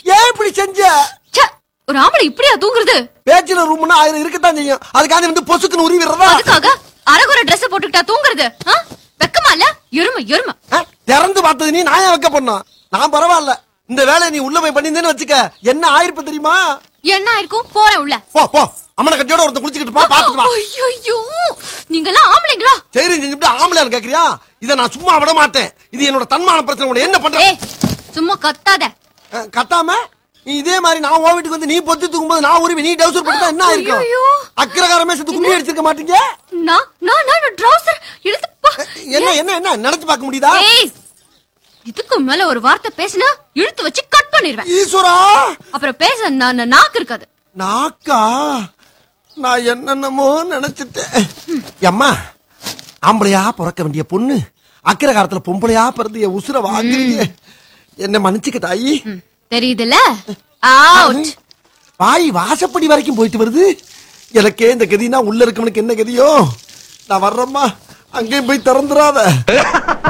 ஏன் இப்படி செஞ்ச ச்சே, ஒரு ஆம்பளை இப்படியா தூங்குறது பேச்சுலர் ரூம்னா ஆயிரம் இருக்கத்தான் செய்யும் அதுக்காக வந்து பொசுக்குன்னு உருவி விடுறதா அதுக்காக அரகுற Dress போட்டுக்கிட்டா தூங்குறது ஆ? வெக்கமா இல்ல எருமை எருமை ஆ, திறந்து பார்த்தது நீ நான் ஏன் வைக்க பண்ணோம் நான் பரவாயில்ல இந்த வேலையை நீ உள்ள போய் பண்ணியிருந்தேன்னு வச்சுக்க என்ன ஆயிருப்ப தெரியுமா என்ன ஆயிருக்கும் போறேன் உள்ள போ போ அம்மனை கட்டியோட ஒருத்தன் குளிச்சுக்கிட்டு போ பாத்துட்டு வா ஐயோ நீங்க எல்லாம் ஆம்பளைங்களா சரி செஞ்சுட்டு ஆம்பளையான்னு கேக்குறியா இதை நான் சும்மா விட மாட்டேன் இது என்னோட தன்மான பிரச்சனை உன்னை என்ன பண்ற ஏய் சும்மா கத்தாத அஹ், கத்தாம நீ இதே மாதிரி நான் உன் வீட்டுக்கு வந்து நீ பொத்து தூக்கும்போது நான் உருவி நீ டவுசர் போட்டு என்ன ஆயிருக்கும் ஐயையோ. அக்கிரகாரமே சேர்த்து கும்மி அடிச்சிருக்க மாட்டீங்க நான் நான் நான் ட்ரவுசர் இழுத்து பா என்ன என்ன என்ன நினைச்சு பார்க்க முடியுதா ஏய் இதுக்கு மேல ஒரு வார்த்தை பேசினா இழுத்து வச்சு கட் பண்ணிடுவேன் ஈஸ்வரா அப்புறம் பேச நான் நாக்கு இருக்காது நாக்கா நான் என்னென்னமோ நினைச்சிட்டேன் அம்மா ஆம்பளையா பிறக்க வேண்டிய பொண்ணு அக்கிர காலத்துல பொம்பளையா பிறந்து என் உசுர வாங்குறீங்க என்ன மன்னிச்சுக்க தாயி ம், தெரியுதுல அவுட் வாய் வாசப்படி வரைக்கும் போயிட்டு வருது எனக்கே இந்த கதினா உள்ள இருக்கவனுக்கு என்ன கதியோ நான் வர்றேம்மா அங்கேயும் போய் திறந்துடாத